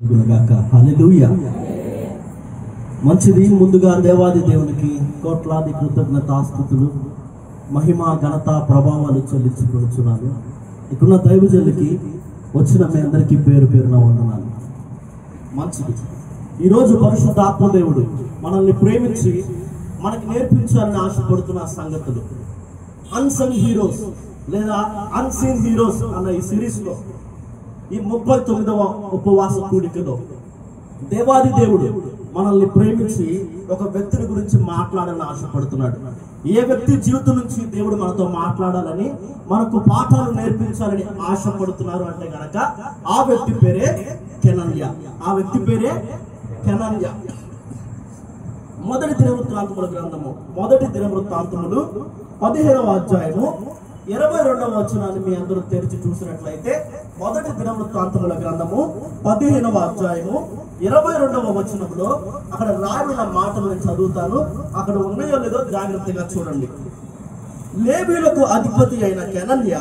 గుణగాక హల్లెలూయా మంచిది ముందుగా దేవాది దేవునికి కోట్లాది కృతజ్ఞతాస్థుతులు మహిమ ఘనత ప్రభావాలు చెల్లించుకొనుచున్నాను ఇక్కడున్న దైవజనులకి వచ్చిన మీ అందరికీ పేరు పేరున వందనాలు మంచిది ఈరోజు పరిశుద్ధ దేవుడు మనల్ని ప్రేమించి మనకి నేర్పించాలని ఆశపడుతున్న సంగతులు అన్సంగ్ హీరోస్ లేదా అన్సీన్ హీరోస్ అన్న ఈ సిరీస్ లో ఈ ముప్పై తొమ్మిదవ ఉపవాస కూడికలో దేవాది దేవుడు మనల్ని ప్రేమించి ఒక వ్యక్తిని గురించి మాట్లాడాలని ఆశపడుతున్నాడు ఏ వ్యక్తి జీవితం నుంచి దేవుడు మనతో మాట్లాడాలని మనకు పాఠాలు నేర్పించాలని ఆశపడుతున్నారు అంటే గనక ఆ వ్యక్తి పేరే కెనన్య ఆ వ్యక్తి పేరే కెనన్య మొదటి దినవృత్తాంతముల గ్రంథము మొదటి దినవృత్తాంతములు పదిహేనవ అధ్యాయము ఇరవై రెండవ వచనాన్ని మీ అందరూ తెరిచి చూసినట్లయితే మొదటి దినవృత్తాంతముల గ్రంథము పదిహేనవ అధ్యాయము ఇరవై రెండవ వచనంలో అక్కడ రాబడిన మాటలు నేను చదువుతాను అక్కడ ఉన్నాయో లేదో జాగ్రత్తగా చూడండి లేవీలకు అధిపతి అయిన కెనన్య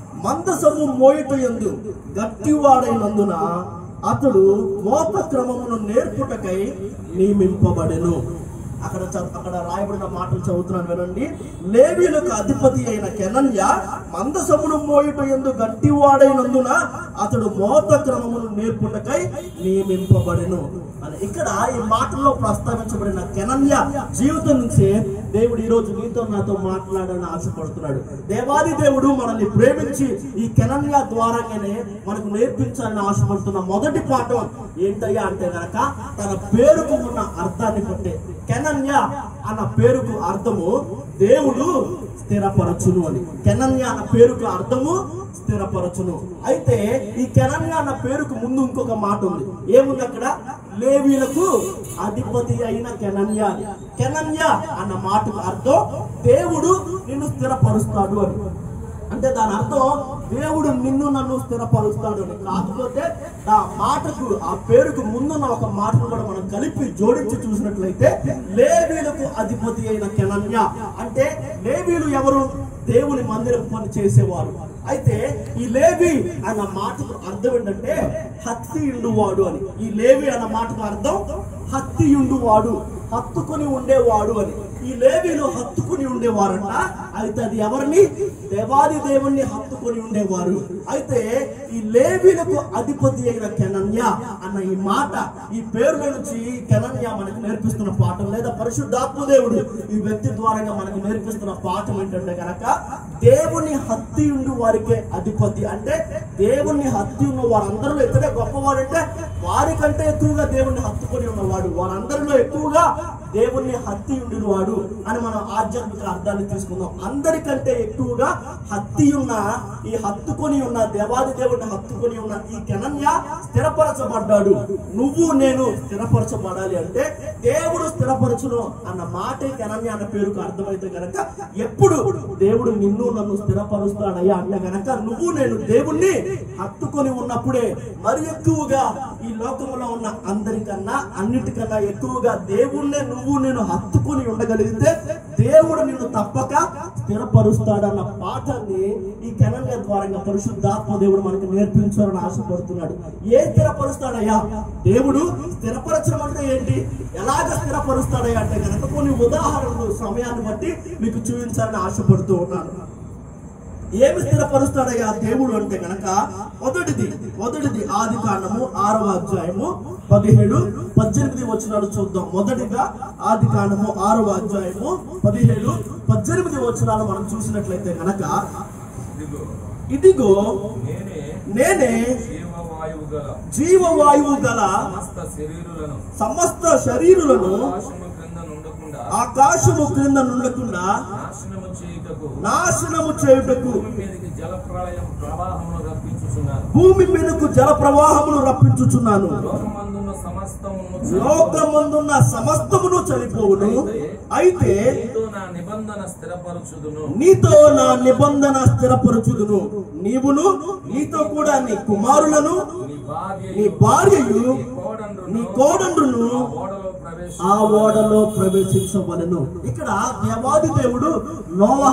మందసము మోయిట ఎందు గట్టివాడైనందున అతడు మోత క్రమమును నేర్పుటకై నియమింపబడెను అక్కడ చ- అక్కడ రాయబడిన మాటలు చదువుతున్నాను వినండి లేవీలకు అధిపతి అయిన కెనన్య మందసమును మోయుట ఎందు గట్టివాడైనందున అతడు మోత క్రమమును నేర్పుటకై నియమింపబడెను అని ఇక్కడ ఈ మాటల్లో ప్రస్తావించబడిన కెనన్య జీవితం నుంచి దేవుడు ఈ రోజు నీతో నాతో మాట్లాడాలని ఆశపడుతున్నాడు దేవాది దేవుడు మనల్ని ప్రేమించి ఈ కెనన్య ద్వారాగానే మనకు నేర్పించాలని ఆశపడుతున్న మొదటి పాఠం ఏంటయ్యా అంటే గనక తన పేరుకు ఉన్న అర్థాన్ని బట్టే కెనన్య అన్న పేరుకు అర్థము దేవుడు స్థిరపరచును అని కెనన్య అన్న పేరుకు అర్థము స్థిరపరచును అయితే ఈ కెనన్య అన్న పేరుకు ముందు ఇంకొక మాట ఉంది ఏముంది అక్కడ లేవీలకు అధిపతి అయిన కెనన్య అని. కెనన్య అన్న మాటకు అర్థం దేవుడు నిన్ను స్థిరపరుస్తాడు అని అంటే దాని అర్థం దేవుడు నిన్ను నన్ను స్థిరపరుస్తాడు అని కాకపోతే ఆ మాటకు ఆ పేరుకు ముందున్న ఒక మాటను కూడా మనం కలిపి జోడించి చూసినట్లయితే లేవీలకు అధిపతి అయిన కెనన్య అంటే లేవీలు ఎవరు దేవుని మందిరం పని చేసేవారు అయితే ఈ లేవి అన్న మాటకు అర్థం ఏంటంటే హత్తి వాడు అని ఈ లేవి అన్న మాటకు అర్థం హత్తి వాడు హత్తుకొని ఉండేవాడు అని ఈ లేవీలు హత్తుకొని ఉండేవారంట అయితే అది ఎవరిని దేవాది దేవుణ్ణి హత్తుకొని ఉండేవారు అయితే ఈ లేవీలకు అధిపతి అయిన కెనన్య అన్న ఈ మాట ఈ పేరుల నుంచి కెనన్య మనకు నేర్పిస్తున్న పాఠం లేదా పరిశుద్ధాత్మ దేవుడు ఈ వ్యక్తి ద్వారా మనకు నేర్పిస్తున్న పాఠం ఏంటంటే కనుక దేవుని హత్తి ఉండి వారికే అధిపతి అంటే దేవుణ్ణి హత్తి ఉన్న వారందరిలో ఎక్కడే గొప్పవాడంటే వారికంటే ఎక్కువగా దేవుణ్ణి హత్తుకొని ఉన్నవాడు వారందరిలో ఎక్కువగా దేవుణ్ణి హత్తి ఉండిన వాడు అని మనం ఆధ్యాత్మిక అర్థాన్ని తీసుకుందాం అందరికంటే ఎక్కువగా హత్తి ఉన్న ఈ హత్తుకొని ఉన్న దేవాది దేవుడిని హత్తుకొని ఉన్న ఈ కెనన్య స్థిరపరచబడ్డాడు నువ్వు నేను స్థిరపరచబడాలి అంటే దేవుడు స్థిరపరచును అన్న మాటే కెనన్య అన్న పేరుకు అర్థమైతే గనక ఎప్పుడు దేవుడు నిన్ను నన్ను స్థిరపరుస్తాడయ్యా అంటే గనక నువ్వు నేను దేవుణ్ణి హత్తుకొని ఉన్నప్పుడే మరి ఎక్కువగా ఈ లోకంలో ఉన్న అందరికన్నా అన్నిటికన్నా ఎక్కువగా దేవుణ్ణే నువ్వు నేను హత్తుకొని ఉండగలిగితే దేవుడు నిన్ను తప్పక స్థిరపరుస్తాడన్న పాఠాన్ని ఈ కెనన్య ద్వారా పరిశుద్ధాత్మ దేవుడు మనకు నేర్పించాలని ఆశపడుతున్నాడు ఏ స్థిరపరుస్తాడయ్యా దేవుడు స్థిరపరచడం అంటే ఏంటి ఎలాగ స్థిరపరుస్తాడయ్యా అంటే కనుక కొన్ని ఉదాహరణలు సమయాన్ని బట్టి మీకు చూపించాలని ఆశపడుతూ ఉన్నాను ఏమి స్థిరపరుస్తాడయ్యా దేవుడు అంటే గనక మొదటిది మొదటిది ఆది కాండము ఆరవ అధ్యాయము పదిహేడు పద్దెనిమిది వచనాలు చూద్దాం మొదటిగా ఆది కాండము ఆరవ అధ్యాయము పదిహేడు పద్దెనిమిది వచనాలు మనం చూసినట్లయితే గనక ఇదిగో ఇదిగో నేనే నేనే జీవవాయువు గల జీవవాయువు గల సమస్త శరీరులను సమస్త శరీరులను ఆకాశము క్రింద నుండకుండా ఆకాశము క్రింద నుండకుండా నాశనము చేయుటకు నాశనము చేయుటకు భూమి మీదకి జల ప్రళయం ప్రవాహమును రప్పించుచున్నాను భూమి మీదకు జల ప్రవాహమును రప్పించుచున్నాను లోకమందున్న సమస్తమును లోకమందున్న సమస్తమును చనిపోవును అయితే నీతో నా నిబంధన స్థిరపరచుదును నీతో నా నిబంధన స్థిరపరచుదును నీవును నీతో కూడా నీ కుమారులను నీ భార్య నీ భార్యయు కోడండ్రును నీ కోడండ్రును ఓడలో ప్రవేశ ఆ ఓడలో ప్రవేశించవలను ఇక్కడ దేవాది దేవుడు నోవాహ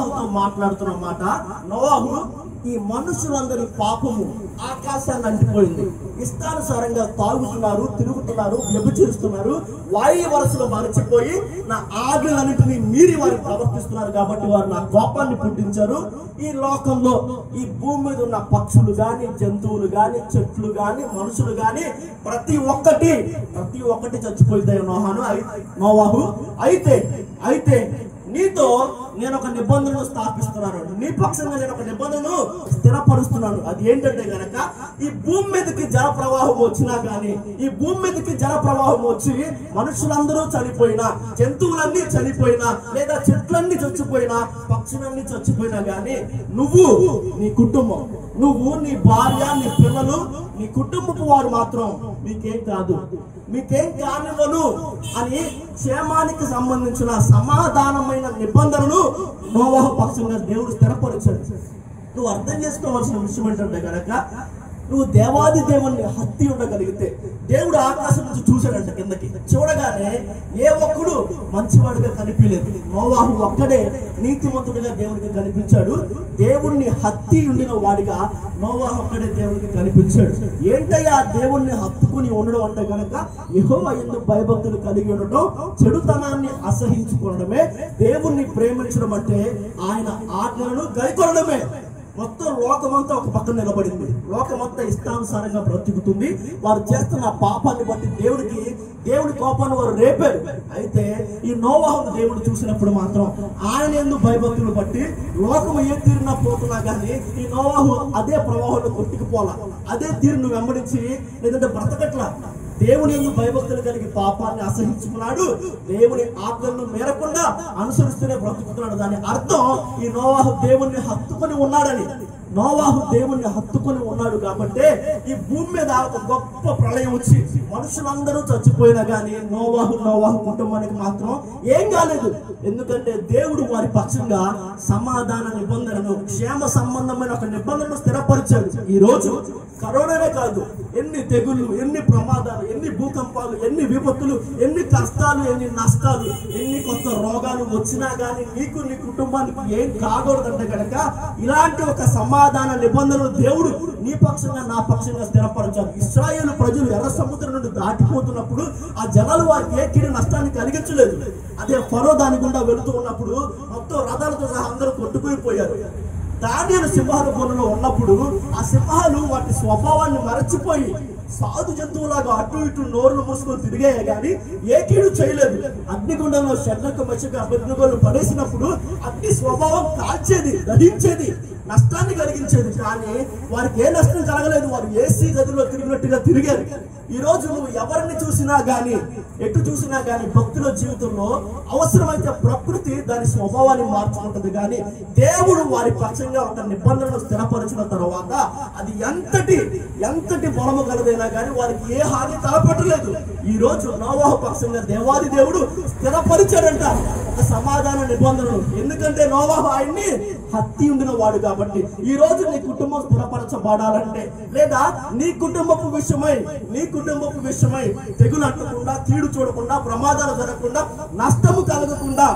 నోవాహుతో మాట్లాడుతున్న మాట నోవాహు ఈ మనుషులందరి పాపము ఆకాశాన్ని అంటిపోయింది ఇష్టానుసారంగా తాగుతున్నారు తిరుగుతున్నారు వ్యభిచరిస్తున్నారు వాయు వరసలో మరచిపోయి నా ఆజ్ఞలన్నింటినీ మీరి వారు ప్రవర్తిస్తున్నారు కాబట్టి వారు నా కోపాన్ని పుట్టించారు ఈ లోకంలో ఈ భూమి మీద ఉన్న పక్షులు గాని జంతువులు గాని చెట్లు గాని మనుషులు గాని ప్రతి ఒక్కటి ప్రతి ఒక్కటి చచ్చిపోయింది నోహాను అయి- నోవాహు అయితే అయితే నీతో నేను ఒక నిబంధనను స్థాపిస్తున్నాను నీ పక్షంగా నేను ఒక నిబంధనను స్థిరపరుస్తున్నాను అది ఏంటంటే గనక ఈ భూమి మీదకి జల ప్రవాహం వచ్చినా గానీ ఈ భూమి మీదకి జల ప్రవాహం వచ్చి మనుషులందరూ చనిపోయినా జంతువులన్నీ చనిపోయినా లేదా చెట్లన్నీ చచ్చిపోయినా పక్షులన్నీ చచ్చిపోయినా గానీ నువ్వు నీ కుటుంబం నువ్వు నీ భార్య నీ పిల్లలు నీ కుటుంబపు వారు మాత్రం మీకేం కాదు మీకేం కానివ్వను అని క్షేమానికి సంబంధించిన సమాధానమైన నిబంధనను నోవాహు పక్షంగా దేవుడు స్థిరపరిచాడు నువ్వు అర్థం చేసుకోవాల్సిన విషయం ఏంటంటే కనుక నువ్వు దేవాది దేవుణ్ణి హత్తి ఉండగలిగితే దేవుడు ఆకాశం నుంచి చూశాడంట కిందకి చూడగానే ఏ ఒక్కడు మంచివాడిగా కనిపించలేదు నోవాహు ఒక్కడే నీతిమంతుడిగా దేవుడికి కనిపించాడు దేవుణ్ణి హత్తి ఉండిన వాడిగా నోవాహు ఒక్కడే దేవుడికి కనిపించాడు ఏంటయ్యా దేవుణ్ణి హత్తుకుని ఉండడం అంటే కనుక యహో ఎందుకు భయభక్తులు కలిగి ఉండటం చెడుతనాన్ని అసహించుకోవడమే దేవుణ్ణి ప్రేమించడం అంటే ఆయన ఆజ్ఞలను గైకొనడమే మొత్తం లోకమంతా ఒక పక్కన నిలబడింది లోకమంతా ఇష్టానుసారంగా బ్రతుకుతుంది వారు చేస్తున్న పాపాన్ని బట్టి దేవుడికి దేవుడి కోపాన్ని వారు రేపారు అయితే ఈ నోవాహు దేవుడు చూసినప్పుడు మాత్రం ఆయన ఎందుకు భయభక్తులు బట్టి లోకము ఏ తీరున పోతున్నా కానీ ఈ నోవాహు అదే ప్రవాహంలో కొట్టుకుపోలా అదే తీరును వెంబడించి లేదంటే బ్రతకట్లా దేవుని ఎందు భయభక్తులు కలిగి పాపాన్ని అసహించుకున్నాడు దేవుని ఆజ్ఞలను మేరకుండా అనుసరిస్తూనే బ్రతుకుతున్నాడు దాని అర్థం ఈ నోవాహు దేవుణ్ణి హత్తుకొని ఉన్నాడని నోవాహు దేవుణ్ణి హత్తుకొని ఉన్నాడు కాబట్టి ఈ భూమి మీద ఒక గొప్ప ప్రళయం వచ్చి మనుషులందరూ చచ్చిపోయినా గానీ నోవాహు నోవాహు కుటుంబానికి మాత్రం ఏం కాలేదు ఎందుకంటే దేవుడు వారి పక్షంగా సమాధాన నిబంధనను క్షేమ సంబంధమైన ఒక నిబంధనను స్థిరపరిచాడు ఈ రోజు కరోనానే కాదు ఎన్ని తెగుళ్ళు ఎన్ని ప్రమాదాలు ఎన్ని భూకంపాలు ఎన్ని విపత్తులు ఎన్ని కష్టాలు ఎన్ని నష్టాలు ఎన్ని కొత్త రోగాలు వచ్చినా గానీ నీకు నీ కుటుంబానికి ఏం కాకూడదంటే కనుక ఇలాంటి ఒక సమాధాన నిబంధనలు దేవుడు నీ పక్షంగా నా పక్షంగా స్థిరపరచాడు ఇస్రాయేల్ ప్రజలు ఎర్ర సముద్రం నుండి దాటిపోతున్నప్పుడు ఆ జనాలు వారికి ఏ కిడి నష్టాన్ని కలిగించలేదు అదే ఫరో దాని గుండా వెళుతూ ఉన్నప్పుడు మొత్తం రథాలతో సహా అందరూ కొట్టుకుని పోయారు దానియలు సింహాల బొనలో ఉన్నప్పుడు ఆ సింహాలు వాటి స్వభావాన్ని మరచిపోయి సాధు జంతువులాగా అటు ఇటు నోర్లు మూసుకొని తిరిగాయి కానీ ఏ కీడు చేయలేదు అగ్నిగుండంలో షడ్లకు మచ్చకు అభిజ్ఞలు పడేసినప్పుడు అగ్ని స్వభావం కాల్చేది దహించేది నష్టాన్ని కలిగించేది కానీ వారికి ఏ నష్టం కలగలేదు వారు ఏసీ గదిలో తిరిగినట్టుగా తిరిగారు ఈ రోజు నువ్వు ఎవరిని చూసినా గాని ఎటు చూసినా గాని భక్తుల జీవితంలో అవసరమైతే ప్రకృతి దాని స్వభావాన్ని మార్చుకుంటుంది కానీ దేవుడు వారి పక్షంగా ఒక నిబంధనను స్థిరపరిచిన తర్వాత అది ఎంతటి ఎంతటి బలము కలదైనా కానీ వారికి ఏ హాని తలపెట్టలేదు ఈ రోజు నోవాహ పక్షంగా దేవాది దేవుడు స్థిరపరిచాడంట ఒక సమాధాన నిబంధనలు ఎందుకంటే నోవాహు ఆయన్ని హత్తి ఉండిన వాడు కాబట్టి ఈ రోజు నీ కుటుంబం స్థిరపరచబడాలంటే లేదా నీ కుటుంబపు విషయమై నీ కుటుంబపు విషయమై తెగులు అంటకుండా కీడు చూడకుండా ప్రమాదాలు జరగకుండా నష్టము కలగకుండా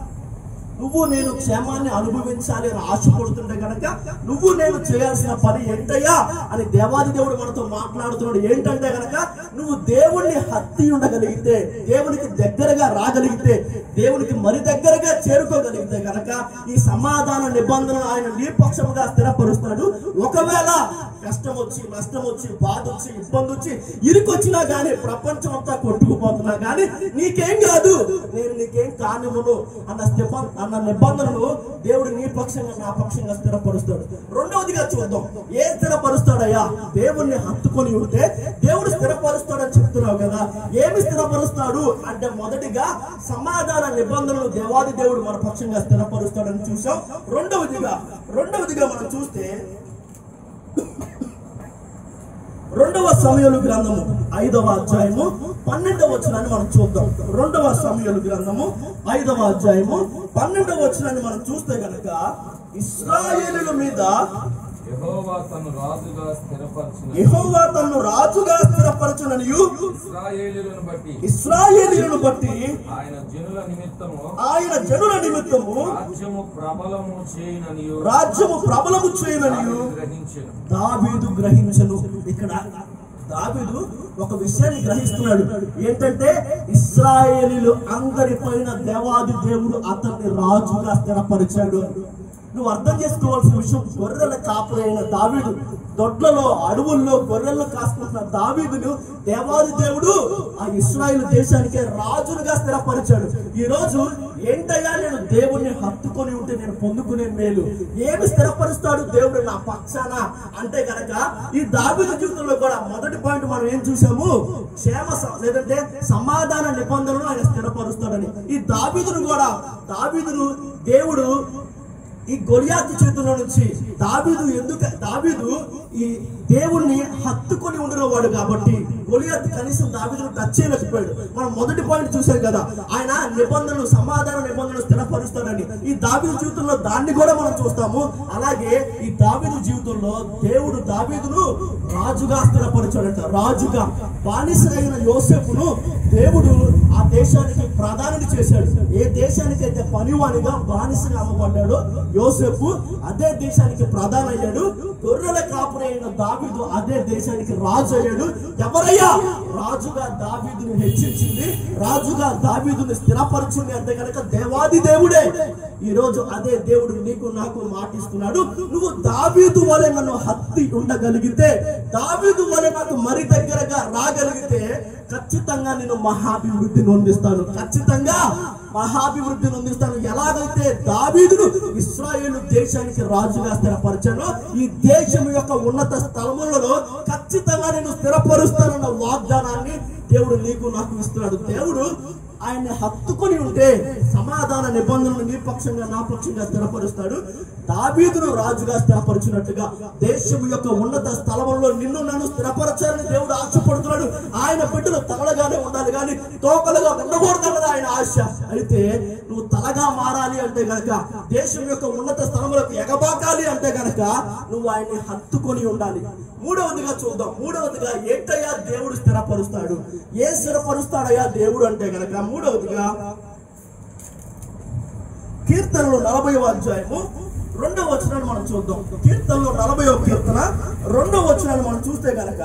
నువ్వు నేను క్షేమాన్ని అనుభవించాలి అని ఆశపడుతుంటే గనక నువ్వు నేను చేయాల్సిన పని ఏంటయ్యా అని దేవాది దేవుడు మనతో మాట్లాడుతున్నాడు ఏంటంటే గనక నువ్వు దేవుణ్ణి హత్తి ఉండగలిగితే దేవునికి దగ్గరగా రాగలిగితే దేవునికి మరి దగ్గరగా చేరుకోగలిగితే గనక ఈ సమాధాన నిబంధనలు ఆయన నీ పక్షముగా స్థిరపరుస్తున్నాడు ఒకవేళ కష్టం వచ్చి నష్టం వచ్చి బాధ వచ్చి ఇబ్బంది వచ్చి ఇరుకొచ్చినా గానీ ప్రపంచం అంతా కొట్టుకుపోతున్నా గానీ నీకేం కాదు నేను నీకేం కానివ్వను అన్న స్థిప- అన్న నిబంధనలు దేవుడు నీ పక్షంగా నా పక్షంగా స్థిరపరుస్తాడు రెండవదిగా చూద్దాం ఏ స్థిరపరుస్తాడయ్యా దేవుణ్ణి హత్తుకొని ఉంటే దేవుడు స్థిరపరుస్తాడని చెప్తున్నావు కదా ఏమి స్థిరపరుస్తాడు అంటే మొదటిగా సమాధాన నిబంధనలు దేవాది దేవుడు మన పక్షంగా స్థిరపరుస్తాడని చూసాం రెండవదిగా రెండవదిగా మనం చూస్తే రెండవ సమయలు గ్రంథము ఐదవ అధ్యాయము పన్నెండవ వచనాన్ని మనం చూద్దాం రెండవ సమయలు గ్రంథము ఐదవ అధ్యాయము పన్నెండవ వచనాన్ని మనం చూస్తే గనక ఇస్రాయేలుల మీద యెహోవా తను రాజుగా స్థిరపరచిన యెహోవా తన్ను రాజుగా స్థిరపరచుననియు ఇస్రాయేలీలను బట్టి ఇస్రాయేలీలను బట్టి ఆయన జనుల నిమిత్తము ఆయన జనుల నిమిత్తము రాజ్యము ప్రబలము చేయననియు రాజ్యము ప్రబలము చేయననియు గ్రహించెను దావీదు గ్రహించను ఇక్కడ దావీదు ఒక విషయాన్ని గ్రహిస్తున్నాడు ఏంటంటే ఇస్రాయేలీలు అందరి పైన దేవాది దేవుడు అతన్ని రాజుగా స్థిరపరిచాడు నువ్వు అర్థం చేసుకోవాల్సిన విషయం గొర్రెల కాపురైన దావీదు దొడ్లలో అడవుల్లో గొర్రెలను కాసుకుంటున్న దావీదును దేవాది దేవుడు ఆ ఇస్రాయేల్ దేశానికే రాజులుగా స్థిరపరిచాడు ఈ రోజు ఏంటయ్యా నేను దేవుణ్ణి హత్తుకొని ఉంటే నేను పొందుకునే మేలు ఏమి స్థిరపరుస్తాడు దేవుడు నా పక్షాన అంటే గనక ఈ దావీదు జీవితంలో కూడా మొదటి పాయింట్ మనం ఏం చూసాము క్షేమ స- లేదంటే సమాధాన నిబంధనలు ఆయన స్థిరపరుస్తాడని ఈ దావీదును కూడా దావీదును దేవుడు ఈ గొలియాతు చేతుల్లో నుంచి దావీదు ఎందుకు దావీదు ఈ దేవుణ్ణి హత్తుకొని ఉండినవాడు కాబట్టి గొలియాతు కనీసం దావీదును టచ్ చేయలేకపోయాడు మనం మొదటి పాయింట్ చూసాం కదా ఆయన నిబంధనలు సమాధాన నిబంధనలు స్థిరపరుస్తాడని ఈ దావీదు జీవితంలో దాన్ని కూడా మనం చూస్తాము అలాగే ఈ దావీదు జీవితంలో దేవుడు దావీదును రాజుగా స్థిరపరిచాడట రాజుగా బానిసైన యోసేపును దేవుడు ఆ దేశానికి ప్రధానిని చేశాడు ఏ దేశానికైతే పనివానిగా బానిసగా అమ్మబడ్డాడో యోసేపు అదే దేశానికి ప్రధాని అయ్యాడు గొర్రెల కాపురైన దావీదు అదే దేశానికి రాజు అయ్యాడు ఎవరయ్యా రాజుగా దావీదుని హెచ్చించింది రాజుగా దావీదుని స్థిరపరచుంది అంటే కనుక దేవాది దేవుడే ఈ రోజు అదే దేవుడు నీకు నాకు మాటిస్తున్నాడు నువ్వు దావీదు వలె నన్ను హత్తి ఉండగలిగితే దావీదు వలె నాకు మరి దగ్గరగా రాగలిగితే ఖచ్చితంగా నేను మహాభివృద్ధి నొందిస్తాను ఖచ్చితంగా మహాభివృద్ధి నొందిస్తాను ఎలాగైతే దావీదును ఇస్రాయేలు దేశానికి రాజుగా స్థిరపరిచానో ఈ దేశం యొక్క ఉన్నత స్థలములలో ఖచ్చితంగా నేను స్థిరపరుస్తానన్న వాగ్దానాన్ని దేవుడు నీకు నాకు ఇస్తున్నాడు దేవుడు ఆయన్ని హత్తుకొని ఉంటే సమాధాన నిబంధనలు నీ పక్షంగా నా పక్షంగా స్థిరపరుస్తాడు దావీదును రాజుగా స్థిరపరిచినట్టుగా దేశం యొక్క ఉన్నత స్థలంలో నిన్ను నన్ను స్థిరపరచాలని దేవుడు ఆశపడుతున్నాడు ఆయన బిడ్డలు తలగానే ఉండాలి కానీ తోకలుగా ఉండకూడదన్నది ఆయన ఆశ అయితే నువ్వు తలగా మారాలి అంటే గనక దేశం యొక్క ఉన్నత స్థలములకు ఎగబాకాలి అంటే గనక నువ్వు ఆయన్ని హత్తుకొని ఉండాలి మూడవదిగా చూద్దాం మూడవదిగా ఏంటయ్యా దేవుడు స్థిరపరుస్తాడు ఏ స్థిరపరుస్తాడయ్యా దేవుడు అంటే గనక మూడవదిగా కీర్తనలు నలభై అధ్యాయము రెండవ వచనాన్ని మనం చూద్దాం కీర్తనలో నలభై కీర్తన రెండవ వచనాన్ని మనం చూస్తే గనక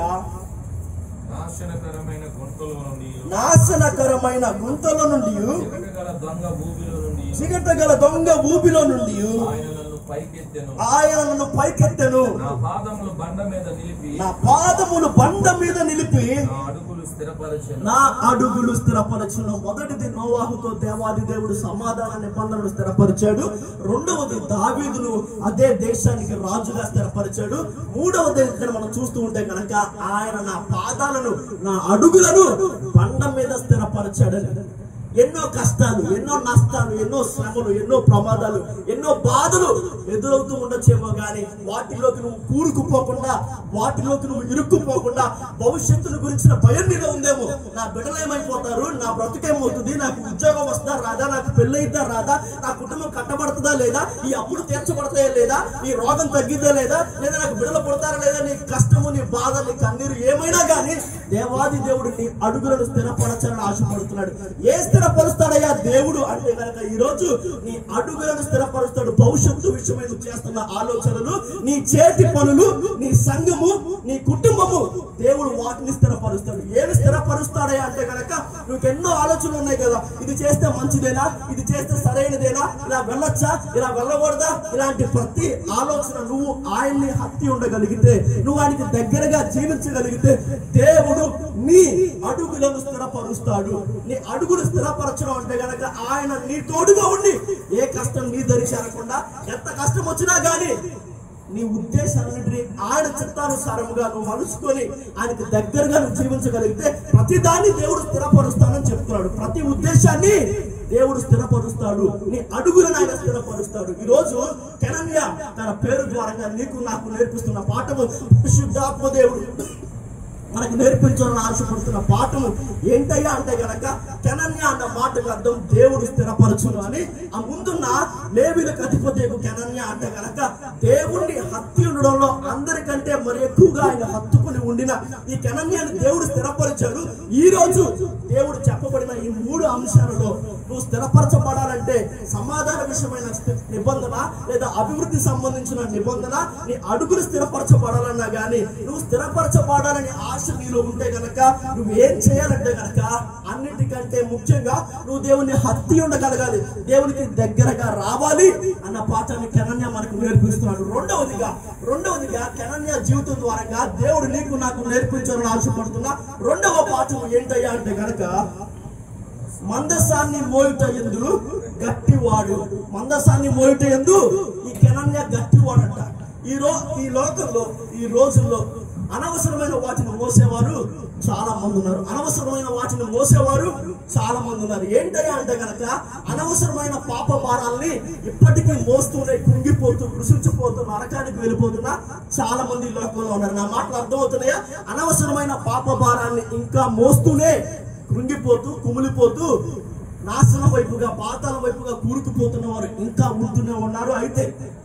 నాశనకరమైన గుంటలో నుండి నాశనకరమైన గుంతల నుండి చికటగల దొంగ భూమిలో నుండి చిగటగల దొంగ ఊపిలో నుండి ఆయన నన్ను పైకెత్తెను ఆయన నన్ను పైకెత్తెను నా పాదములు బండ మీద నిలిపి నా పాదములు బండ మీద నిలిపి నా అడుగులు స్థిరపరచెను నా అడుగులు స్థిరపరచును మొదటిది నోవాహుతో దేవాది దేవుడు సమాధాన నిబంధనలు స్థిరపరిచాడు రెండవది దావీదును అదే దేశానికి రాజుగా స్థిరపరిచాడు మూడవది ఇక్కడ మనం చూస్తూ ఉంటే కనుక ఆయన నా పాదాలను నా అడుగులను బండ మీద స్థిరపరిచాడని ఎన్నో కష్టాలు ఎన్నో నష్టాలు ఎన్నో శ్రమలు ఎన్నో ప్రమాదాలు ఎన్నో బాధలు ఎదురవుతూ ఉండొచ్చేమో కానీ వాటిలోకి నువ్వు కూరుకుపోకుండా వాటిలోకి నువ్వు ఇరుక్కుపోకుండా భవిష్యత్తును గురించిన భయం నీలో ఉందేమో నా బిడ్డలు ఏమైపోతారు నా బ్రతుకేమవుతుంది నాకు ఉద్యోగం వస్తుందా రాదా నాకు పెళ్ళయిద్దా రాదా నా కుటుంబం కట్టబడుతుందా లేదా ఈ అప్పులు తీర్చబడతాయా లేదా ఈ రోగం తగ్గిద్దా లేదా లేదా నాకు బిడ్డలు పుడతారా లేదా నీ కష్టము నీ బాధ నీ కన్నీరు ఏమైనా కానీ దేవాది దేవుడు నీ అడుగులను స్థిరపరచాలని ఆశపడుతున్నాడు ఏ స్థిరపరుస్తాడయ్యా దేవుడు అంటే కనుక ఈ రోజు నీ అడుగులను స్థిరపరుస్తాడు భవిష్యత్తు విషయమై నువ్వు చేస్తున్న ఆలోచనలు నీ చేతి పనులు నీ సంఘము నీ కుటుంబము దేవుడు వాటిని స్థిరపరుస్తాడు ఏమి స్థిరపరుస్తాడయ్యా అంటే కనుక నువ్వు ఎన్నో ఆలోచనలు ఉన్నాయి కదా ఇది చేస్తే మంచిదేనా ఇది చేస్తే సరైనదేనా ఇలా వెళ్ళొచ్చా ఇలా వెళ్ళకూడదా ఇలాంటి ప్రతి ఆలోచన నువ్వు ఆయన్ని హత్తి ఉండగలిగితే నువ్వు ఆయనకి దగ్గరగా జీవించగలిగితే దేవుడు నీ అడుగులను స్థిరపరుస్తాడు నీ అడుగులు స్థిరపరచడం అంటే గనక ఆయన నీ తోడుగా ఉండి ఏ కష్టం నీ దరి చేరకుండా ఎంత కష్టం వచ్చినా గానీ నీ ఉద్దేశాలన్నింటినీ ఆయన చిత్తానుసారముగా నువ్వు మలుచుకొని ఆయనకి దగ్గరగా నువ్వు జీవించగలిగితే ప్రతి దాన్ని దేవుడు స్థిరపరుస్తానని చెప్తున్నాడు ప్రతి ఉద్దేశాన్ని దేవుడు స్థిరపరుస్తాడు నీ అడుగులను ఆయన స్థిరపరుస్తాడు ఈ రోజు కెనన్య తన పేరు ద్వారా నీకు నాకు నేర్పిస్తున్న పాఠము శుద్ధాత్మ దేవుడు మనకు నేర్పించాలని ఆశపడుతున్న పాఠము ఏంటయ్యా అంటే గనక కెనన్య అన్న మాటకు అర్థం దేవుడు స్థిరపరచును అని ఆ ముందున్న లేవిలకు అధిపతి కెనన్య అంటే గనక దేవుణ్ణి హత్య ఉండడంలో అందరికంటే మరి ఎక్కువగా ఆయన హత్తుకుని ఉండిన ఈ కెనన్యాన్ని దేవుడు స్థిరపరిచాడు ఈ రోజు దేవుడు చెప్పబడిన ఈ మూడు అంశాలలో నువ్వు స్థిరపరచబడాలంటే సమాధాన విషయమైన స్థి- నిబంధన లేదా అభివృద్ధి సంబంధించిన నిబంధన నీ అడుగులు స్థిరపరచబడాలన్నా గానీ నువ్వు స్థిరపరచబడాలని ఆశ నీలో ఉంటే గనక నువ్వు ఏం చేయాలంటే గనక అన్నిటికంటే ముఖ్యంగా నువ్వు దేవుని హత్తి ఉండగలగాలి దేవునికి దగ్గరగా రావాలి అన్న పాఠాన్ని కెనన్య మనకు నేర్పిస్తున్నాడు రెండవదిగా రెండవదిగా కెనన్య జీవితం ద్వారా దేవుడు నీకు నాకు నేర్పించాలని ఆశపడుతున్నా రెండవ పాఠం ఏంటయ్యా అంటే గనక మందసాన్ని మోయుట ఎందు గట్టివాడు మందసాన్ని మోయుట ఎందు ఈ కెనన్య గట్టివాడంట ఈ రో ఈ లోకంలో ఈ రోజుల్లో అనవసరమైన వాటిని మోసేవారు చాలా మంది ఉన్నారు అనవసరమైన వాటిని మోసేవారు చాలా మంది ఉన్నారు ఏంటయ్యా అంటే గనక అనవసరమైన పాప భారాల్ని ఇప్పటికీ మోస్తూనే కుంగిపోతూ కృషించిపోతూ నరకానికి వెళ్ళిపోతున్నా చాలా మంది ఈ లోకంలో ఉన్నారు నా మాటలు అర్థమవుతున్నాయా అనవసరమైన పాప భారాన్ని ఇంకా మోస్తూనే కృంగిపోతూ కుమిలిపోతూ నాశనం వైపుగా పాతాల వైపుగా కూరుకుపోతున్న వారు ఇంకా ఉంటూనే ఉన్నారు అయితే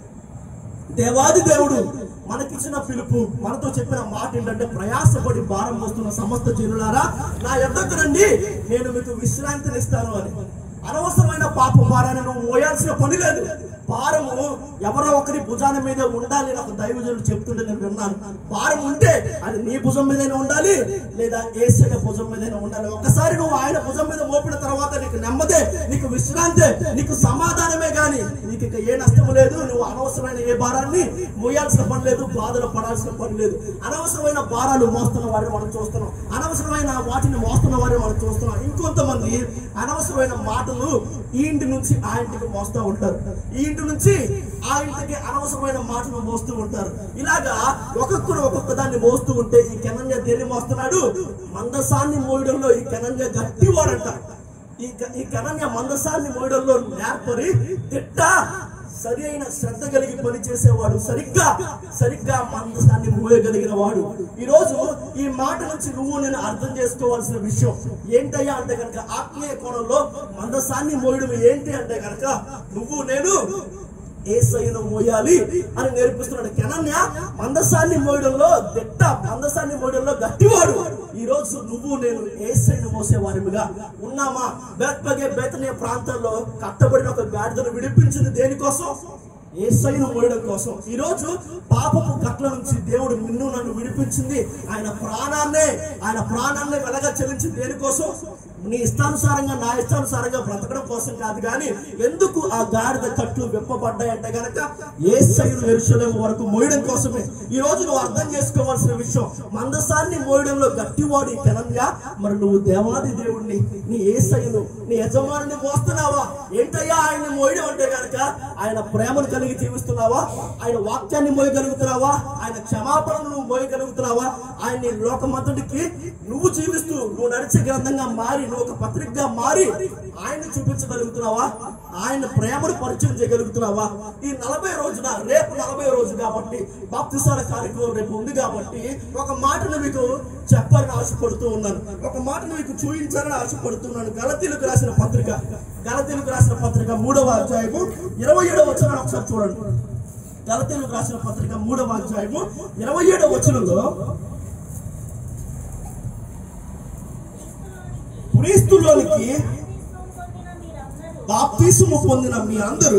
దేవాది దేవుడు మనకిచ్చిన పిలుపు మనతో చెప్పిన మాట ఏంటంటే ప్రయాసపడి భారం మోస్తున్న సమస్త జనులారా నా ఎద్దకు రండి నేను మీకు విశ్రాంతినిస్తాను అని అనవసరమైన పాప భారాన్ని నువ్వు మోయాల్సిన పని లేదు భారము ఎవరో ఒకరి భుజాన మీద ఉండాలి అని ఒక దైవజనుడు చెప్తుంటే నేను విన్నాను భారం ఉంటే అది నీ భుజం మీదైనా ఉండాలి లేదా ఏసయ భుజం మీదైనా ఉండాలి ఒకసారి నువ్వు ఆయన భుజం మీద మోపిన తర్వాత నీకు నెమ్మదే నీకు విశ్రాంతే నీకు సమాధానమే గాని నీకు ఇక ఏ నష్టము లేదు నువ్వు అనవసరమైన ఏ భారాన్ని మోయాల్సిన పని లేదు బాధలు పడాల్సిన పని లేదు అనవసరమైన భారాలు మోస్తున్న వారిని మనం చూస్తున్నాం అనవసరమైన వాటిని మోస్తున్న వారిని మనం చూస్తున్నాం ఇంకొంతమంది అనవసరమైన మాటలు ఈ ఇంటి నుంచి ఆ ఇంటికి మోస్తూ ఉంటారు ఈ ఇంటి నుంచి ఆ ఇంటికి అనవసరమైన మాటలు మోస్తూ ఉంటారు ఇలాగా ఒక్కొక్కరు ఒక్కొక్క దాన్ని మోస్తూ ఉంటే ఈ కెనన్య దేన్ని మోస్తున్నాడు మందసాన్ని మోయడంలో ఈ కెనన్య గట్టివాడంట ఈ క- ఈ కనన్య మందసాన్ని మోయడంలో నేర్పరి తిట్ట సరి అయిన శ్రద్ధ కలిగి పనిచేసేవాడు సరిగ్గా సరిగ్గా మందసాన్ని మోయగలిగిన వాడు ఈ రోజు ఈ మాట నుంచి నువ్వు నేను అర్థం చేసుకోవాల్సిన విషయం ఏంటయ్యా అంటే కనుక ఆత్మీయ కోణంలో మందసాన్ని మోయడం ఏంటి అంటే కనుక నువ్వు నేను ఏసైను మోయాలి అని నేర్పిస్తున్నాడు కెనన్య మందసాన్ని మోయడంలో దిట్ట మందసాన్ని మోయడంలో గట్టివాడు ఈ రోజు నువ్వు నేను ఏసైను మోసే వారిగా ఉన్నామా బేత్పగే బేతనీయ ప్రాంతాల్లో కట్టబడిన ఒక గాడిదను విడిపించింది దేనికోసం ఏసైను మోయడం కోసం ఈ రోజు పాపపు కట్ల నుంచి దేవుడు నిన్ను నన్ను విడిపించింది ఆయన ప్రాణాన్నే ఆయన ప్రాణాన్ని వెలగా చెల్లించింది దేనికోసం నీ ఇష్టానుసారంగా నా ఇష్టానుసారంగా బ్రతకడం కోసం కాదు కానీ ఎందుకు ఆ గాడిద కట్లు విప్పబడ్డాయంటే గనక ఏ సైడు ఎరుసలేం వరకు మోయడం కోసమే ఈ రోజు నువ్వు అర్థం చేసుకోవాల్సిన విషయం మందసాన్ని మోయడంలో గట్టివాడు ఈ కెనన్యా మరి నువ్వు దేవాది దేవుడిని నీ ఏ సైను నీ యజమానిని మోస్తున్నావా ఏంటయ్యా ఆయన్ని మోయడం అంటే గనక ఆయన ప్రేమను కలిగి జీవిస్తున్నావా ఆయన వాక్యాన్ని మోయగలుగుతున్నావా ఆయన క్షమాపణను నువ్వు మోయగలుగుతున్నావా ఆయన్ని లోకమంతటికి నువ్వు జీవిస్తూ నువ్వు నడిచే గ్రంథంగా మారి నువ్వు ఒక పత్రికగా మారి ఆయన్ని చూపించగలుగుతున్నావా ఆయన ప్రేమను పరిచయం చేయగలుగుతున్నావా ఈ నలభై రోజున రేపు నలభై రోజు కాబట్టి బాప్తిసాల కార్యక్రమం రేపు ఉంది కాబట్టి ఒక మాటను మీకు చెప్పాలని ఆశపడుతూ ఉన్నాను ఒక మాటను మీకు చూపించాలని ఆశపడుతున్నాను గలతీలకు రాసిన పత్రిక గలతీలకు రాసిన పత్రిక మూడవ అధ్యాయము ఇరవై ఏడవ వచనాన్ని ఒకసారి చూడండి గలతీలకు రాసిన పత్రిక మూడవ అధ్యాయము ఇరవై ఏడవ వచనంలో క్రీస్తులోనికి బాప్తిసము పొందిన మీ అందరూ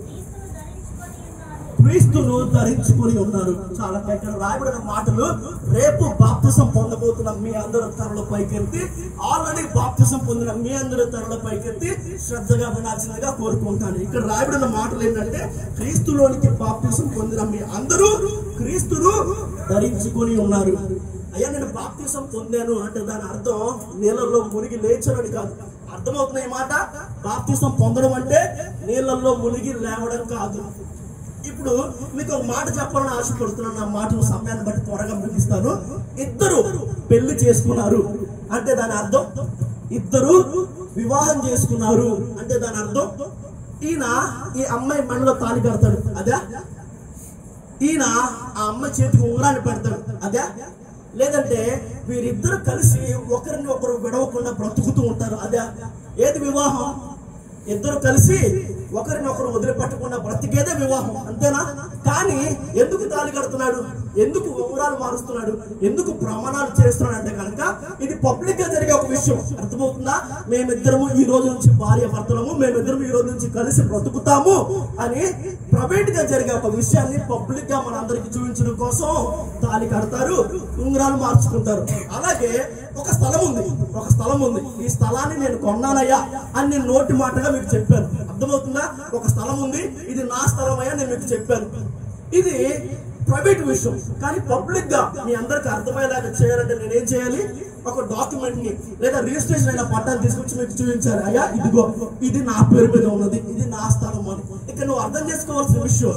క్రీస్తును ధరించుకొని ఉన్నారు చాలా ఇక్కడ రాయబడిన మాటలు రేపు బాప్తిసం పొందబోతున్న మీ అందరూ తరల పైకెత్తి ఆల్రెడీ బాప్తిసం పొందిన మీ అందరూ తరల పైకెత్తి శ్రద్ధగా వినాల్సిందిగా కోరుకుంటాను ఇక్కడ రాయబడిన మాటలు ఏంటంటే క్రీస్తులోనికి బాప్తిసం పొందిన మీ అందరూ క్రీస్తును ధరించుకొని ఉన్నారు అయ్యా నేను బాప్తిసం పొందాను అంటే దాని అర్థం నీళ్ళల్లో మునిగి లేచనని కాదు అర్థమవుతున్న ఈ మాట బాప్తిసం పొందడం అంటే నీళ్ళల్లో మునిగి లేవడం కాదు ఇప్పుడు మీకు ఒక మాట చెప్పాలని ఆశపడుతున్నాను నా మాటలు సమయాన్ని బట్టి త్వరగా ముగిస్తాను ఇద్దరు పెళ్లి చేసుకున్నారు అంటే దాని అర్థం ఇద్దరు వివాహం చేసుకున్నారు అంటే దాని అర్థం ఈయన ఈ అమ్మాయి మెడలో తాళి కడతాడు అదే ఈయన ఆ అమ్మాయి చేతికి ఉంగరాన్ని పెడతాడు అదే లేదంటే వీరిద్దరు కలిసి ఒకరిని ఒకరు విడవకుండా బ్రతుకుతూ ఉంటారు అదే ఏది వివాహం ఇద్దరు కలిసి ఒకరినొకరు వదిలిపెట్టకుండా బ్రతికేదే వివాహం అంతేనా కానీ ఎందుకు తాళి కడుతున్నాడు ఎందుకు ఉంగరాలు మారుస్తున్నాడు ఎందుకు ప్రమాణాలు చేస్తున్నాడు అంటే కనుక ఇది పబ్లిక్ గా జరిగే ఒక విషయం అర్థమవుతుందా మేమిద్దరము ఈ రోజు నుంచి భార్య భర్తలము మేమిద్దరం ఈ రోజు నుంచి కలిసి బ్రతుకుతాము అని ప్రైవేట్ గా జరిగే ఒక విషయాన్ని పబ్లిక్ గా మనందరికి చూపించడం కోసం తాళి కడతారు ఉంగరాలు మార్చుకుంటారు అలాగే ఒక స్థలం ఉంది ఒక స్థలం ఉంది ఈ స్థలాన్ని నేను కొన్నానయ్యా అని నేను నోటి మాటగా మీకు చెప్పాను అర్థమవుతుందా ఒక స్థలం ఉంది ఇది నా స్థలం అయ్యా నేను మీకు చెప్పాను ఇది ప్రైవేట్ విషయం కానీ పబ్లిక్ గా మీ అందరికి అర్థమయ్యేలాగా చేయాలంటే నేనేం చేయాలి ఒక డాక్యుమెంట్ ని లేదా రిజిస్ట్రేషన్ అయిన పట్టాలు తీసుకొచ్చి మీకు చూపించాలి అయ్యా ఇదిగో ఇది నా పేరు మీద ఉన్నది ఇది నా స్థలం అని ఇక్కడ నువ్వు అర్థం చేసుకోవాల్సిన విషయం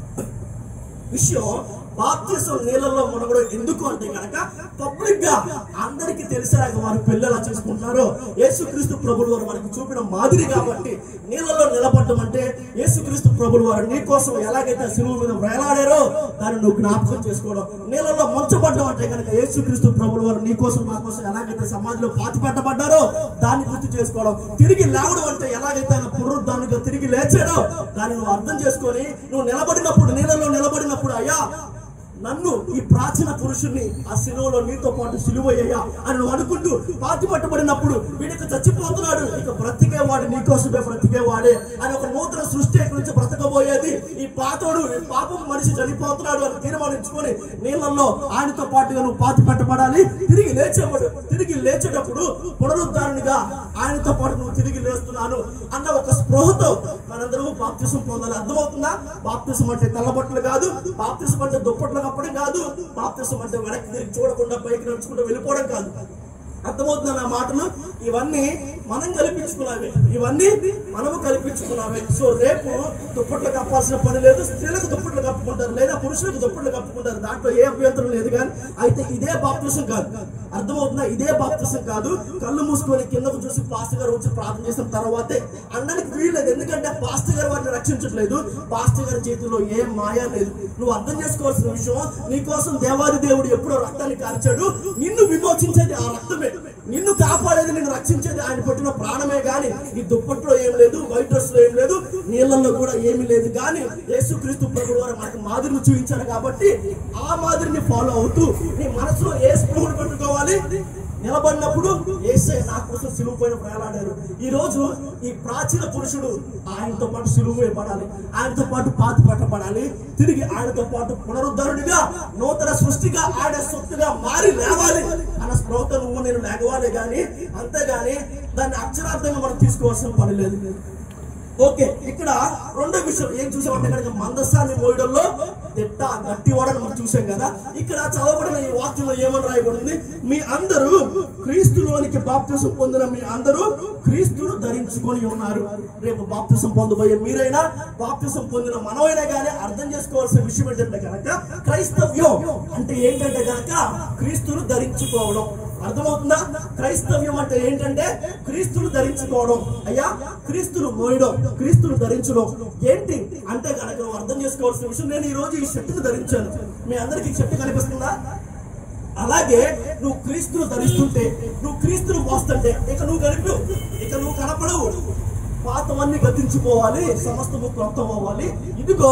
విషయం బాప్తిసం నీళ్ళల్లో మునగడం ఎందుకు అంటే కనుక పబ్లిక్ గా అందరికి తెలిసేలాగా వారు పెళ్ళెలా చేసుకుంటున్నారో యేసుక్రీస్తు ప్రభులు వారు మనకి చూపిన మాదిరి కాబట్టి నీళ్ళలో నిలబడటం అంటే యేసుక్రీస్తు ప్రభులు వారు నీ కోసం ఎలాగైతే సిలువ మీద వేలాడారో దాన్ని నువ్వు జ్ఞాపకం చేసుకోవడం నీళ్ళలో ముంచబడ్డం అంటే కనుక యేసుక్రీస్తు ప్రభులు వారు నీ కోసం నా కోసం ఎలాగైతే సమాజంలో పాతి పెట్టబడ్డారో దాన్ని గుర్తు చేసుకోవడం తిరిగి లేవడం అంటే ఎలాగైతే ఆయన పునరుద్ధానుగా తిరిగి లేచాడో దాన్ని నువ్వు అర్థం చేసుకొని నువ్వు నిలబడినప్పుడు నీళ్ళలో నిలబడినప్పుడు అయ్యా నన్ను ఈ ప్రాచీన పురుషుణ్ణి ఆ సిలువలో నీతో పాటు సిలువయ్యా అని నువ్వు అనుకుంటూ పాతి పట్టబడినప్పుడు వీడికి చచ్చిపోతున్నాడు ఇక బ్రతికేవాడు నీకోసమే బ్రతికేవాడే అని ఒక నూతన సృష్టి ఇక్కడి నుంచి బ్రతకబోయేది ఈ పాతోడు ఈ పాపం మనిషి చనిపోతున్నాడు అని తీర్మానించుకొని నీళ్ళల్లో ఆయనతో పాటుగా నువ్వు పాతి పట్టబడాలి తిరిగి లేచేవాడు తిరిగి లేచేటప్పుడు పునరుద్ధారణగా ఆయనతో పాటు నువ్వు తిరిగి లేస్తున్నాను అన్న ఒక స్పృహతో మనందరూ బాప్తిసం పొందాలి అర్థమవుతుందా బాప్తిసం అంటే తెల్లబట్టలు కాదు బాప్తిసం అంటే దుప్పట్లు కప్పడం కాదు బాప్తిసం అంటే వెనక్కి తిరిగి చూడకుండా పైకి నడుచుకుంటూ వెళ్ళిపోవడం కాదు అర్థమవుతుందా నా మాటలు ఇవన్నీ మనం కల్పించుకున్నావే ఇవన్నీ మనము కల్పించుకున్నావే సో రేపు దుప్పట్లు కప్పాల్సిన పని లేదు స్త్రీలకు దుప్పట్లు కప్పుకుంటారు లేదా పురుషులకు దుప్పట్లు కప్పుకుంటారు దాంట్లో ఏ అభ్యంతరం లేదు కానీ అయితే ఇదే బాప్తిసం కాదు అర్థమవుతుందా ఇదే బాప్తిసం కాదు కళ్ళు మూసుకొని కిందకు చూసి పాస్టర్ గారు వచ్చి ప్రార్థన చేసిన తర్వాతే అనడానికి వీల్లేదు ఎందుకంటే పాస్టర్ గారు వారిని రక్షించట్లేదు పాస్టర్ గారి చేతిలో ఏ మాయా లేదు నువ్వు అర్థం చేసుకోవాల్సిన విషయం నీ కోసం దేవాది దేవుడు ఎప్పుడో రక్తాన్ని కార్చాడు నిన్ను విమోచించేది ఆ రక్తమే నిన్ను కాపాడేది నిన్ను రక్షించేది ఆయన పెట్టిన ప్రాణమే గాని నీ దుప్పట్లో ఏం లేదు వైట్ డ్రెస్ లో ఏం లేదు నీళ్ళల్లో కూడా ఏమీ లేదు కానీ యేసుక్రీస్తు ప్రభు వారు మనకు మాదిరిని చూపించారు కాబట్టి ఆ మాదిరిని ఫాలో అవుతూ నీ మనసులో ఏ స్పృహను పెట్టుకోవాలి నిలబడినప్పుడు ఏసే నా కోసం సిలువ పైన వేలాడారు ఈ రోజు ఈ ప్రాచీన పురుషుడు ఆయనతో పాటు సిలువ వేయబడాలి ఆయనతో పాటు పాతి పట్టబడాలి తిరిగి ఆయనతో పాటు పునరుద్ధరుడిగా నూతన సృష్టిగా ఆయన సొత్తుగా మారి లేవాలి అన్న స్పృహతో నువ్వు నేను లేగవాలి గాని అంతేగాని దాన్ని అక్షరార్థంగా మనం తీసుకోవాల్సిన పని లేదు ఓకే ఇక్కడ రెండో విషయం ఏం చూసామంటే కనుక మందస్సాన్ని మోయడంలో తిట్ట గట్టి వాడని మనం చూసాం కదా ఇక్కడ చదవబడిన ఈ వాక్యంలో ఏమని రాయబడింది మీ అందరూ క్రీస్తులోనికి బాప్తిసం పొందిన మీ అందరూ క్రీస్తును ధరించుకొని ఉన్నారు రేపు బాప్తిసం పొందబోయే మీరైనా బాప్తిసం పొందిన మనమైనా కానీ అర్థం చేసుకోవాల్సిన విషయం ఏంటంటే కనుక క్రైస్తవ్యం అంటే ఏంటంటే కనుక క్రీస్తును ధరించుకోవడం అర్థమవుతుందా క్రైస్తవ్యం అంటే ఏంటంటే క్రీస్తును ధరించుకోవడం అయ్యా క్రీస్తును మోయడం క్రీస్తును ధరించడం ఏంటి అంటే కనుక నువ్వు అర్థం చేసుకోవాల్సిన విషయం నేను ఈ రోజు ఈ షర్టును ధరించాను మీ అందరికి ఈ షర్టు కనిపిస్తుందా అలాగే నువ్వు క్రీస్తును ధరిస్తుంటే నువ్వు క్రీస్తును మోస్తుంటే ఇక నువ్వు గడిపు ఇక నువ్వు కనపడవు పాతవన్నీ గతించిపోవాలి సమస్తము క్రొత్తం అవ్వాలి ఇదిగో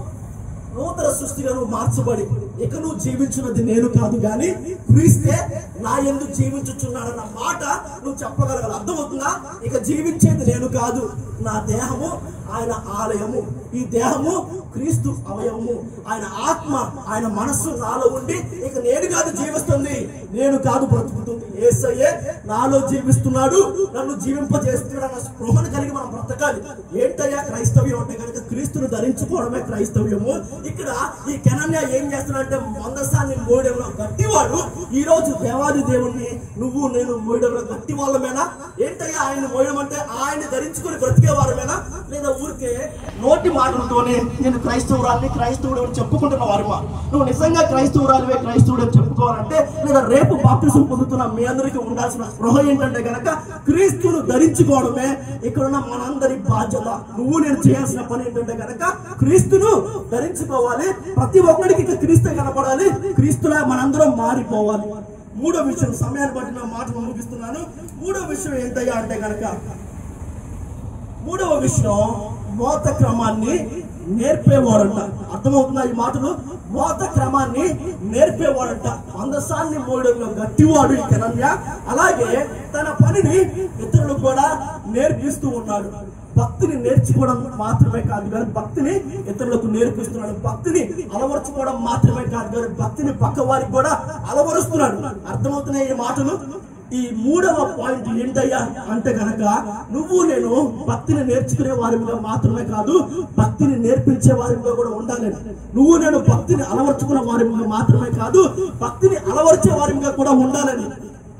నూతన సృష్టిగా నువ్వు మార్చబడి ఇక నువ్వు జీవించున్నది నేను కాదు గాని క్రీస్తే నా ఎందుకు జీవించుచున్నాడన్న మాట నువ్వు చెప్పగలగాలి అర్థమవుతుందా ఇక జీవించేది నేను కాదు నా దేహము ఆయన ఆలయము ఈ దేహము క్రీస్తు అవయవము ఆయన ఆత్మ ఆయన మనస్సు నాలో ఉండి ఇక నేను కాదు జీవిస్తుంది నేను కాదు బ్రతుకుతుంది ఏసయ్యే నాలో జీవిస్తున్నాడు నన్ను జీవింపజేస్తున్నాడు అన్న స్పృహను కలిగి మనం బ్రతకాలి ఏంటయ్యా క్రైస్తవ్యం అంటే కనుక క్రీస్తును ధరించుకోవడమే క్రైస్తవ్యము ఇక్కడ ఈ కెనన్య ఏం చేస్తున్నాడంటే మందస్థాన్ని మోయడంలో గట్టివాడు ఈ రోజు దేవాది దేవుణ్ణి నువ్వు నేను మోయడంలో గట్టి వాళ్ళమేనా ఏంటయ్యా ఆయన మోయడం అంటే ఆయన ధరించుకుని బ్రతికే వారమేనా లేదా ఊరికే నోటి మాటలతోనే నేను క్రైస్తవురాల్ని క్రైస్తవుడు అని చెప్పుకుంటున్న వారమా నువ్వు నిజంగా క్రైస్తవురాలివే క్రైస్తవుడు అని చెప్పుకోవాలంటే లేదా రేపు బాప్తిసం పొందుతున్న మీ అందరికీ ఉండాల్సిన స్పృహ ఏంటంటే గనక క్రీస్తును ధరించుకోవడమే ఇక్కడున్న మనందరి బాధ్యత నువ్వు నేను చేయాల్సిన పని ఏంటంటే గనక క్రీస్తును ధరించుకోవాలి ప్రతి ఒక్కడికి ఇక క్రీస్తే కనపడాలి క్రీస్తులా మనందరం మారిపోవాలి మూడో విషయం సమయాన్ని బట్టి నా మాటలు ముగిస్తున్నాను మూడో విషయం ఏంటయ్యా అంటే గనక మూడవ విషయం మోత క్రమాన్ని నేర్పేవాడంట అర్థమవుతుందా ఈ మాటలు మోత క్రమాన్ని నేర్పేవాడంట మందసాన్ని మోయడంలో గట్టివాడు ఈ కెనన్య అలాగే తన పనిని ఇతరులకు కూడా నేర్పిస్తూ ఉన్నాడు భక్తిని నేర్చుకోవడం మాత్రమే కాదు కానీ భక్తిని ఇతరులకు నేర్పిస్తున్నాడు భక్తిని అలవరుచుకోవడం మాత్రమే కాదు కానీ భక్తిని పక్క వారికి కూడా అలవరుస్తున్నాడు అర్థమవుతున్నాయి ఈ మాటలు ఈ మూడవ పాయింట్ ఏంటయ్యా అంటే గనక నువ్వు నేను భక్తిని నేర్చుకునే వారిగా మాత్రమే కాదు భక్తిని నేర్పించే వారిగా కూడా ఉండాలి నువ్వు నేను భక్తిని అలవర్చుకున్న వారిగా మాత్రమే కాదు భక్తిని అలవర్చే వారిగా కూడా ఉండాలని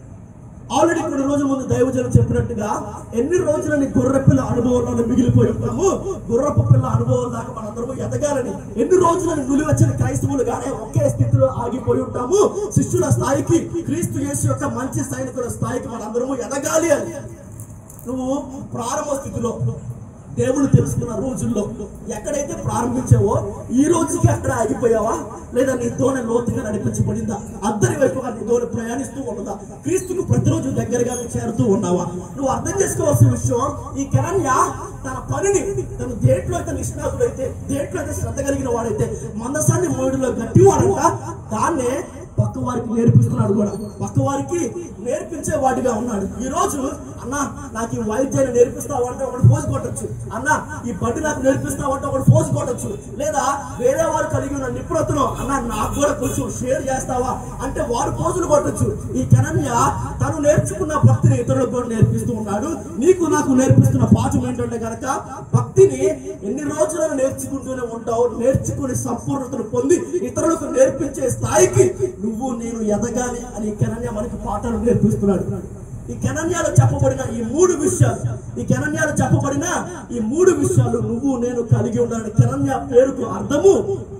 ఆల్రెడీ కొన్ని రోజుల ముందు దైవజనం చెప్పినట్టుగా ఎన్ని రోజులని గొర్రె పిల్ల అనుభవంలో మిగిలిపోయి ఉంటాము గుర్రపు పిల్ల అనుభవం దాకా మనందరము ఎదగాలని ఎన్ని రోజులని నిలువచ్చిన క్రైస్తవులు గానే ఒకే స్థితిలో ఆగిపోయి ఉంటాము శిష్యుల స్థాయికి క్రీస్తు యేసు యొక్క మంచి సైనికుల స్థాయికి మనందరము ఎదగాలి అని నువ్వు ప్రారంభ స్థితిలో దేవుడు తెలుసుకున్న రోజుల్లో ఎక్కడైతే ప్రారంభించావో ఈ రోజుకి అక్కడ ఆగిపోయావా లేదా నీ దోణి లోతుగా నడిపించబడిందా అద్దరి వైపుగా నీ దోణి ప్రయాణిస్తూ ఉన్నదా క్రీస్తుకు ప్రతిరోజు దగ్గరగా నువ్వు చేరుతూ ఉన్నావా నువ్వు అర్థం చేసుకోవాల్సిన విషయం ఈ కెరన్య తన పనిని తను దేంట్లో అయితే నిష్ణాతుడైతే దేంట్లో అయితే శ్రద్ధ కలిగిన వాడైతే మందసాన్ని మోయడంలో గట్టివాడంట దాన్నే పక్క వారికి నేర్పిస్తున్నాడు కూడా పక్క వారికి నేర్పించే వాడిగా ఉన్నాడు ఈ రోజు అన్న నాకు ఈ వైద్యాన్ని నేర్పిస్తావంటే ఒకటి ఫోజు కొట్టచ్చు అన్న ఈ బండి నాకు నేర్పిస్తావంటే ఒకటి ఫోజు కొట్టచ్చు లేదా వేరే వారు కలిగి ఉన్న నిపుణతను అన్న నాకు కూడా కొంచెం షేర్ చేస్తావా అంటే వారు పోజులు కొట్టచ్చు ఈ కెనన్య తను నేర్చుకున్న భక్తిని ఇతరులకు కూడా నేర్పిస్తూ ఉన్నాడు నీకు నాకు నేర్పిస్తున్న పాఠం ఏంటంటే కనుక భక్తిని ఎన్ని రోజులను నేర్చుకుంటూనే ఉంటావు నేర్చుకుని సంపూర్ణతను పొంది ఇతరులకు నేర్పించే స్థాయికి నువ్వు నేను ఎదగాలి అని కెనన్య మనకి పాఠాలు నేర్పిస్తున్నాడు ఈ కెనన్యాలో చెప్పబడిన ఈ మూడు విషయాలు ఈ కెనన్యాలో చెప్పబడిన ఈ మూడు విషయాలు నువ్వు నేను కలిగి ఉండాలని కెనన్య పేరుకు అర్థము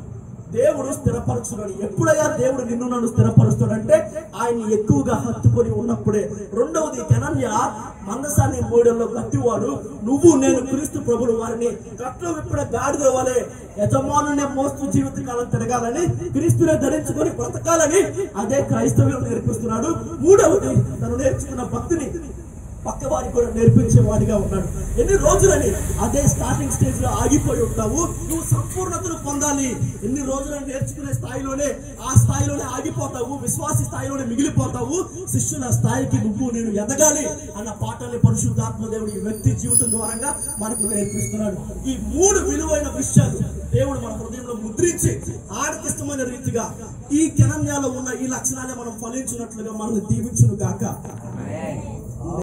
దేవుడు స్థిరపరచున్నాడు ఎప్పుడయ్యా దేవుడు నిన్ను నన్ను స్థిరపరుస్తాడంటే ఆయన్ని ఎక్కువగా హత్తుకొని ఉన్నప్పుడే రెండవది కెనన్య మందసాన్ని మూడల్లో గట్టివాడు నువ్వు నేను క్రీస్తు ప్రభులు వారిని కట్లు విప్పిన గాడిద వలె యజమానునే మోస్తూ జీవితకాలం తిరగాలని క్రీస్తునే ధరించుకొని బ్రతకాలని అదే క్రైస్తవ్యం నేర్పిస్తున్నాడు మూడవది తను నేర్చుకున్న భక్తిని పక్క వారికి కూడా నేర్పించే వాడిగా ఉన్నాడు ఎన్ని రోజులని అదే స్టార్టింగ్ స్టేజ్ లో ఆగిపోయి ఉంటావు నువ్వు సంపూర్ణతను పొందాలి ఎన్ని రోజులని నేర్చుకునే స్థాయిలోనే ఆ స్థాయిలోనే ఆగిపోతావు విశ్వాసి స్థాయిలోనే మిగిలిపోతావు శిష్యుల స్థాయికి నువ్వు నేను ఎదగాలి అన్న పాఠాన్ని పరిశుద్ధాత్మ దేవుడు ఈ వ్యక్తి జీవితం ద్వారా మనకు నేర్పిస్తున్నాడు ఈ మూడు విలువైన విషయాలు దేవుడు మన హృదయంలో ముద్రించి ఆడికిష్టమైన రీతిగా ఈ కెనన్యాలో ఉన్న ఈ లక్షణాలే మనం ఫలించినట్లుగా మనల్ని దీవించును గాక